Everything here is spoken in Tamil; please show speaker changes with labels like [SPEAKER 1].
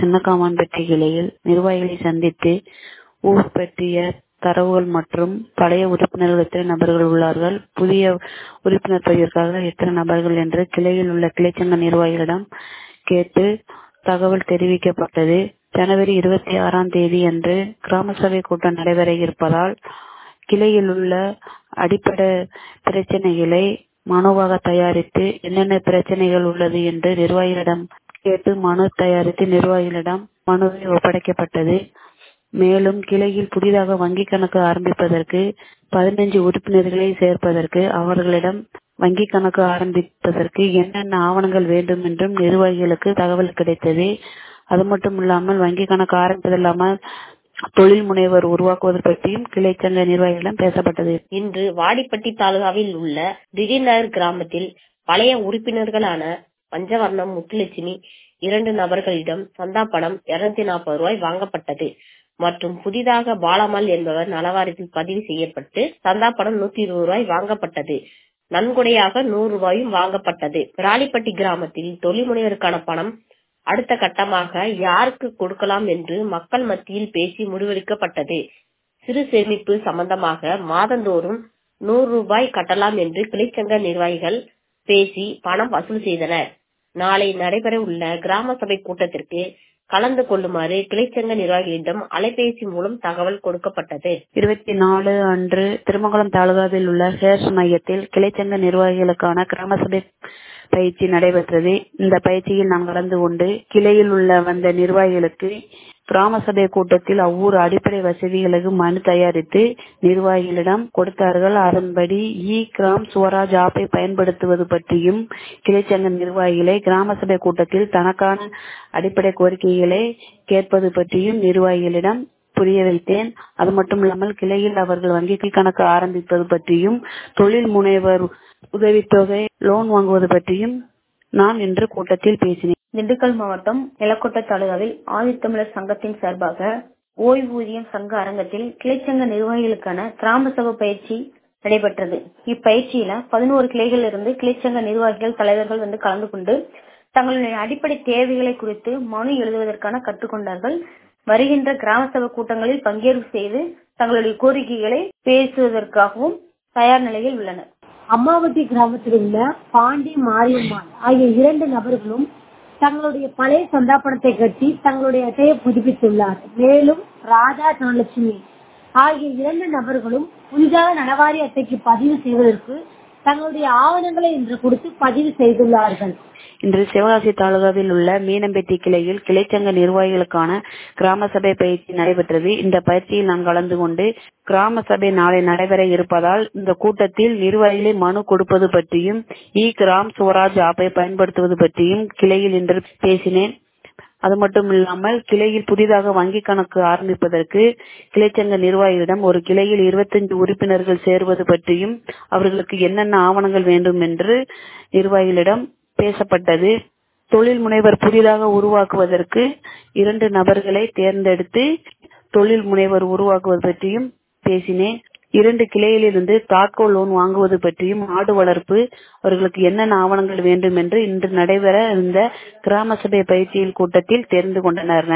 [SPEAKER 1] சின்னக்காமான்பட்டி கிளையில் நிர்வாகிகளை சந்தித்து ஊர் பற்றிய தரவுகள் மற்றும் பழைய உறுப்பினர்கள் எத்தனை நபர்கள் உள்ளார்கள் புதிய உறுப்பினர் பதிவிற்காக எத்தனை நபர்கள் என்று கிளையில் உள்ள கிளைச்சங்க நிர்வாகிகளிடம் கேட்டு தகவல் தெரிவிக்கப்பட்டது ஜனவரி இருபத்தி ஆறாம் தேதி அன்று கிராம சபை கூட்டம் நடைபெற இருப்பதால் கிளையில் உள்ள அடிப்படை பிரச்சனைகளை மனுவாக தயாரித்து என்னென்ன பிரச்சனைகள் உள்ளது என்று நிர்வாகிகளிடம் கேட்டு மனு தயாரித்து நிர்வாகிகளிடம் மனுவை ஒப்படைக்கப்பட்டது மேலும் கிளையில் புதிதாக வங்கி கணக்கு ஆரம்பிப்பதற்கு பதினஞ்சு உறுப்பினர்களை சேர்ப்பதற்கு அவர்களிடம் வங்கி கணக்கு ஆரம்பிப்பதற்கு என்னென்ன ஆவணங்கள் வேண்டும் என்றும் நிர்வாகிகளுக்கு தகவல் கிடைத்தது அது மட்டும் இல்லாமல் வங்கி கணக்கு ஆரம்பிப்பது இல்லாமல் தொழில் முனைவர் உருவாக்குவது பற்றியும் கிளைச்சங்க நிர்வாகிகளிடம் பேசப்பட்டது
[SPEAKER 2] இன்று வாடிப்பட்டி தாலுகாவில் உள்ள திடீர்நகர் கிராமத்தில் பழைய உறுப்பினர்களான பஞ்சவர்ணம் முத்துலட்சுமி இரண்டு நபர்களிடம் சந்தா பணம் இருநூத்தி நாற்பது ரூபாய் வாங்கப்பட்டது மற்றும் புதிதாக பாலமல் என்பவர் நலவாரியத்தில் பதிவு செய்யப்பட்டு சந்தா பணம் நூத்தி இருபது ரூபாய் வாங்கப்பட்டது நன்கொடையாக நூறு ரூபாயும் வாங்கப்பட்டது விராலிப்பட்டி கிராமத்தில் தொழில் முனைவருக்கான பணம் அடுத்த கட்டமாக யாருக்கு கொடுக்கலாம் என்று மக்கள் மத்தியில் பேசி முடிவெடுக்கப்பட்டது சிறு சேமிப்பு சம்பந்தமாக மாதந்தோறும் நூறு ரூபாய் கட்டலாம் என்று கிளைச்சங்க நிர்வாகிகள் பேசி பணம் வசூல் செய்தனர் நாளை நடைபெற உள்ள கிராம சபை கூட்டத்திற்கு கலந்து கொள்ளுமாறு கிளைச்சங்க நிர்வாகிகளிடம் அலைபேசி மூலம் தகவல் கொடுக்கப்பட்டது
[SPEAKER 1] இருபத்தி நாலு அன்று திருமங்கலம் தாலுகாவில் உள்ள ஹேர்ஸ் மையத்தில் கிளைச்சங்க நிர்வாகிகளுக்கான கிராம சபை பயிற்சி நடைபெற்றது இந்த பயிற்சியில் நான் கலந்து கொண்டு கிளையில் உள்ள வந்த நிர்வாகிகளுக்கு கிராம சபை கூட்டத்தில் அவ்வூர் அடிப்படை வசதிகளுக்கு மனு தயாரித்து நிர்வாகிகளிடம் கொடுத்தார்கள் அதன்படி இ கிராம் சுவராஜ் ஆப்பை பயன்படுத்துவது பற்றியும் கிளைச்சங்க நிர்வாகிகளை கிராம சபை கூட்டத்தில் தனக்கான அடிப்படை கோரிக்கைகளை கேட்பது பற்றியும் நிர்வாகிகளிடம் புரிய வைத்தேன் அது மட்டும் இல்லாமல் கிளையில் அவர்கள் வங்கி கணக்கு ஆரம்பிப்பது பற்றியும் தொழில் முனைவர் உதவித்தொகை லோன் வாங்குவது பற்றியும் நான் இன்று கூட்டத்தில் பேசினேன்
[SPEAKER 3] திண்டுக்கல் மாவட்டம் நிலக்கோட்டை தாலுகாவில் ஆதித்தமிழர் சங்கத்தின் சார்பாக ஓய்வூதியம் சங்க அரங்கத்தில் கிளைச்சங்க நிர்வாகிகளுக்கான கிராம சபை பயிற்சி நடைபெற்றது இப்பயிற்சியில பதினோரு கிளைகள் இருந்து கிளைச்சங்க நிர்வாகிகள் தலைவர்கள் வந்து கலந்து கொண்டு தங்களுடைய அடிப்படை தேவைகளை குறித்து மனு எழுதுவதற்கான கற்றுக்கொண்டார்கள் வருகின்ற கிராம சபை கூட்டங்களில் பங்கேற்பு செய்து தங்களுடைய கோரிக்கைகளை பேசுவதற்காகவும் தயார் நிலையில் உள்ளனர்
[SPEAKER 4] அம்மாவட்டி கிராமத்தில் உள்ள பாண்டி மாரியம்மாள் ஆகிய இரண்டு நபர்களும் தங்களுடைய பழைய சந்தா பணத்தை கட்டி தங்களுடைய அட்டையை புதுப்பித்துள்ளார் மேலும் ராதா தனலட்சுமி ஆகிய இரண்டு நபர்களும் புதிதாக நலவாரி அட்டைக்கு பதிவு செய்வதற்கு தங்களுடைய ஆவணங்களை இன்று கொடுத்து பதிவு செய்துள்ளார்கள்
[SPEAKER 1] இன்று சிவகாசி தாலுகாவில் உள்ள மீனம்பெட்டி கிளையில் கிளைச்சங்க நிர்வாகிகளுக்கான கிராம சபை பயிற்சி நடைபெற்றது இந்த பயிற்சியில் நான் கலந்து கொண்டு கிராம சபை நாளை நடைபெற இருப்பதால் இந்த கூட்டத்தில் நிர்வாகிகளை மனு கொடுப்பது பற்றியும் இ கிராம் சுவராஜ் ஆப்பை பயன்படுத்துவது பற்றியும் கிளையில் இன்று பேசினேன் அது மட்டும் இல்லாமல் கிளையில் புதிதாக வங்கி கணக்கு ஆரம்பிப்பதற்கு கிளைச்சங்க நிர்வாகிகளிடம் ஒரு கிளையில் இருபத்தஞ்சு உறுப்பினர்கள் சேருவது பற்றியும் அவர்களுக்கு என்னென்ன ஆவணங்கள் வேண்டும் என்று நிர்வாகிகளிடம் பேசப்பட்டது தொழில் முனைவர் புதிதாக உருவாக்குவதற்கு இரண்டு நபர்களை தேர்ந்தெடுத்து தொழில் முனைவர் உருவாக்குவது பற்றியும் பேசினேன் இரண்டு கிளையிலிருந்து தாக்கோ லோன் வாங்குவது பற்றியும் ஆடு வளர்ப்பு அவர்களுக்கு என்னென்ன ஆவணங்கள் வேண்டும் என்று இன்று நடைபெற இருந்த கிராம சபை பயிற்சியில் கூட்டத்தில் தெரிந்து கொண்டனர்